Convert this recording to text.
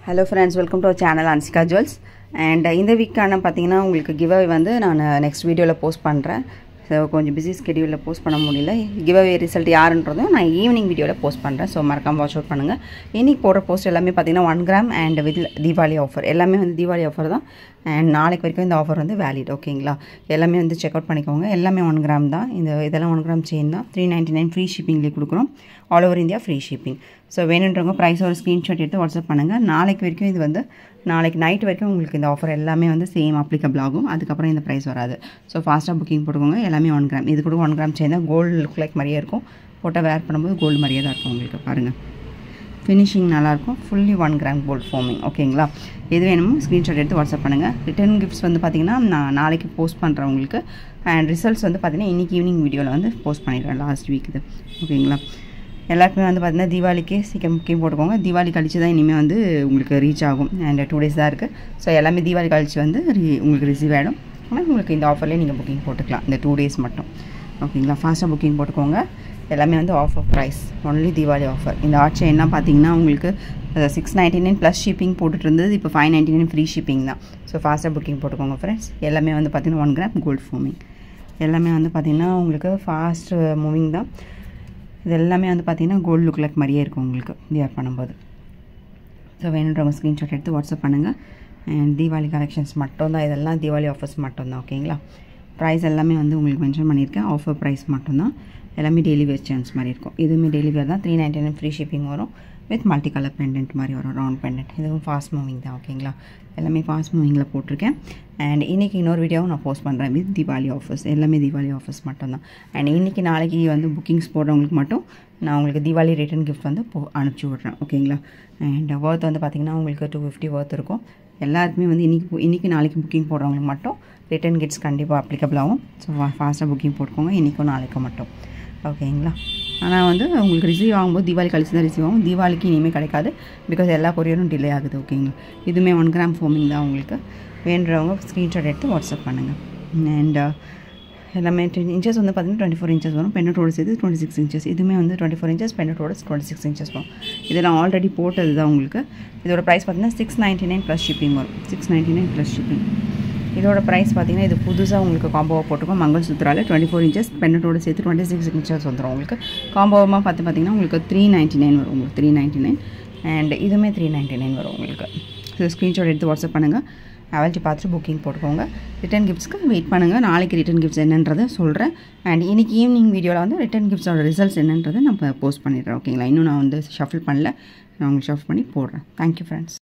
hello friends welcome to our channel Anshika jewels and இந்த வீக்கான பார்த்தீங்கன்னா உங்களுக்கு கிவ் வந்து நான் நெக்ஸ்ட் வீடியோவில் போஸ்ட் பண்ணுறேன் ஸோ கொஞ்சம் பிஸி ஸ்கெடியூலில் போஸ்ட் பண்ண முடியல கிவ் அவே ரிசல்ட் யாருன்றதும் நான் ஈவினிங் வீடியோவில் போஸ்ட் பண்ணுறேன் ஸோ மறக்காம வாட்ச் அவுட் பண்ணுங்கள் இன்றைக்கி போடுற போஸ்ட் எல்லாமே பார்த்தீங்கன்னா one gram and with Deepavali offer எல்லாமே வந்து தீபாவளி ஆஃபர் தான் அண்ட் நாளைக்கு வரைக்கும் இந்த ஆஃபர் வந்து வேலிட் ஓகேங்களா எல்லாமே வந்து செக் அவுட் பண்ணிக்கோங்க எல்லாமே ஒன் கிராம் தான் இந்த இதெல்லாம் ஒன் கிராம் செயின் தான் த்ரீ நைன்ட்டி நைன் ஃப்ரீ ஷிப்பிங்லேயே கொடுக்குறோம் all over India free shipping so வேணுன்றவங்க ப்ரைஸ் ஒரு ஸ்க்ரீன்ஷாட் எடுத்து வாட்ஸ்அப் பண்ணுங்கள் நாளைக்கு வரைக்கும் இது வந்து நாளைக்கு நைட் வரைக்கும் உங்களுக்கு இந்த ஆஃபர் எல்லாமே வந்து சேம் அப்ளிகபிள் ஆகும் அதுக்கப்புறம் இந்த ப்ரைஸ் வராது ஸோ ஃபாஸ்ட்டாக புக்கிங் போட்டுக்கோங்க எல்லாமே ஒன் கிராம் இது கூட ஒன் கிராம் செயின் தான் கோல்டு லுக் லைக் மாதிரியே இருக்கும் போட்டால் வேர் பண்ணும்போது கோல்டு மாதிரியே தான் இருக்கும் உங்களுக்கு பாருங்கள் ஃபினிஷிங் நல்லாயிருக்கும் fully one gram gold forming ஓகேங்களா எது வேணுமோ ஸ்க்ரீன்ஷாட் எடுத்து வாட்ஸ்அப் பண்ணுங்கள் ரிட்டர்ன் கிஃப்ட்ஸ் வந்து பார்த்திங்கன்னா நான் நாளைக்கு போஸ்ட் பண்ணுறேன் உங்களுக்கு அண்ட் ரிசல்ட்ஸ் வந்து பார்த்திங்கன்னா இன்றைக்கி ஈவினிங் வீடியோவில் வந்து போஸ்ட் பண்ணிடுறேன் லாஸ்ட் வீக் இது ஓகேங்களா எல்லாருக்குமே வந்து பார்த்திங்கன்னா தீபாவளிக்கு சீக்கிரம் புக்கிங் போட்டுக்கோங்க தீபாவளி கழிச்சு தான் இனிமேல் வந்து உங்களுக்கு ரீச் ஆகும் அண்ட் டூ டேஸ் தான் இருக்குது ஸோ எல்லாமே தீபாவளி கழிச்சு வந்து ரீ உங்களுக்கு ரிசீவ் ஆகிடும் ஆனால் உங்களுக்கு இந்த ஆஃபர்லேயே நீங்கள் புக்கிங் போட்டுக்கலாம் இந்த டூ டேஸ் மட்டும் ஓகேங்களா ஃபாஸ்ட்டாக புக்கிங் போட்டுக்கோங்க எல்லாமே வந்து offer price only Deepavali offer இந்த ஆட்சி என்ன பார்த்தீங்கன்னா உங்களுக்கு six ninety nine plus shipping போட்டுட்டு இருந்தது இப்போ five ninety nine free shipping தான் ஸோ ஃபாஸ்ட்டாக புக்கிங் போட்டுக்கோங்க ஃப்ரெண்ட்ஸ் எல்லாமே வந்து பார்த்திங்கன்னா ஒன் கிராம் கோல்ட் ஃபோமிங் எல்லாமே வந்து பார்த்திங்கன்னா உங்களுக்கு ஃபாஸ்ட் மூவிங் தான் இது எல்லாமே வந்து பார்த்திங்கன்னா கோல்டு லுக் லைக் மாதிரியே இருக்கும் உங்களுக்கு வியர் பண்ணும்போது ஸோ வேணுன்றவங்க ஸ்க்ரீன்ஷாட் எடுத்து வாட்ஸ்அப் பண்ணுங்கள் அண்ட் தீபாவளி கலெக்ஷன்ஸ் மட்டும் தான் இதெல்லாம் தீபாவளி ஆஃபர்ஸ் மட்டும்தான் ஓகேங்களா ப்ரைஸ் எல்லாமே வந்து உங்களுக்கு மென்ஷன் பண்ணியிருக்கேன் ஆஃபர் ப்ரைஸ் மட்டும்தான் எல்லாமே டெய்லி வேர் சான்ஸ் மாதிரி இருக்கும் இதுவுமே டெய்லி வேர் தான் three ninety nine free shipping வரும் வித் மல்டி கலர் பெண்டன்ட் மாதிரி வரும் ரவுண்ட் பெண்டன்ட் இதுவும் ஃபாஸ்ட் மூவிங் தான் ஓகேங்களா எல்லாமே ஃபாஸ்ட் மூவிங்கில் போட்டிருக்கேன் அண்ட் இன்றைக்கி இன்னொரு வீடியோவும் நான் போஸ்ட் பண்ணுறேன் வித் தீபாவளி ஆஃபர்ஸ் எல்லாமே தீபாவளி ஆஃபர்ஸ் மட்டும்தான் அண்ட் இன்றைக்கி நாளைக்கு வந்து புக்கிங்ஸ் போடுறவங்களுக்கு மட்டும் நான் உங்களுக்கு தீபாவளி ரிட்டன் கிஃப்ட் வந்து போ அனுப்பிச்சி விட்றேன் ஓகேங்களா அண்ட் ஒர்த் வந்து பார்த்திங்கன்னா உங்களுக்கு டூ ஃபிஃப்டி ஒர்த் இருக்கும் எல்லாருக்குமே வந்து இன்றைக்கி இன்றைக்கி நாளைக்கு புக்கிங் போடுறவங்களுக்கு மட்டும் ரிட்டன் கிட்ஸ் கண்டிப்பாக அப்ளிகபிள் ஆகும் ஸோ ஃபாஸ்ட்டாக புக்கிங் போட்டுக்கோங்க இன்றைக்கும் நாளைக்கும் மட்டும் ஓகேங்களா ஆனால் வந்து உங்களுக்கு ரிசீவ் ஆகும்போது தீபாவளி கழிச்சு தான் ரிசீவ் ஆகும் தீபாவளிக்கு இனிமேல் கிடைக்காது பிகாஸ் எல்லா கொரியரும் டிலே ஆகுது ஓகேங்களா இதுவுமே ஒன் கிராம் ஃபோமிங் தான் உங்களுக்கு வேண்டுறவங்க ஸ்க்ரீன்ஷாட் எடுத்து வாட்ஸ்அப் பண்ணுங்கள் அண்ட் எல்லாமே டென் இன்ச்சஸ் வந்து பார்த்திங்கன்னா டுவெண்ட்டி ஃபோர் இன்ச்சஸ் வரும் பென்னட்டோட சேர்த்து டுவெண்ட்டி சிக்ஸ் இன்ச்சஸ் இதுவுமே வந்து டுவெண்ட்டி ஃபோர் இன்ச்சஸ் பென்னட்டோட டுவெண்ட்டி சிக்ஸ் இன்ச்சஸ் வரும் இது நான் ஆல்ரெடி போட்டது தான் உங்களுக்கு இதோட ப்ரைஸ் பார்த்திங்கன்னா six ninety nine plus shipping வரும் six ninety nine plus shipping இதோட ப்ரைஸ் பார்த்தீங்கன்னா இது புதுசாக உங்களுக்கு காம்போவாக போட்டுருக்கோம் மங்கள் சுத்ராவில் டுவெண்ட்டி ஃபோர் இன்ச்சஸ் பென்னட்டோட சேர்த்து டுவெண்ட்டி சிக்ஸ் இன்ச்சஸ் வந்துடும் உங்களுக்கு காம்போவமாக பார்த்து பார்த்தீங்கன்னா உங்களுக்கு த்ரீ நைன்ட்டி நைன் வரும் உங்களுக்கு த்ரீ நைன்ட்டி நைன் அண்ட் இதுவுமே த்ரீ நைன்ட்டி நைன் வரும் உங்களுக்கு ஸோ ஸ்க்ரீன்ஷாட் எடுத்து வாட்ஸ்அப் பண்ணுங்கள் அவல்ட்டி பார்த்துட்டு புக்கிங் போட்டுக்கோங்க ரிட்டன் கிஃப்ட்ஸ்க்கு வெயிட் பண்ணுங்கள் நாளைக்கு ரிட்டன் கிஃப்ட்ஸ் என்னன்றதை சொல்கிறேன் அண்ட் இன்றைக்கி ஈவினிங் வீடியோவில் வந்து ரிட்டன் கிஃப்ட்ஸோட ரிசல்ட்ஸ் என்னன்றதை நான் போஸ்ட் பண்ணிடுறேன் ஓகேங்களா இன்னும் நான் வந்து ஷஃபில் பண்ணல நான் உங்களுக்கு ஷஃப் பண்ணி போடுறேன் தேங்க்யூ ஃப்ரெண்ட்ஸ்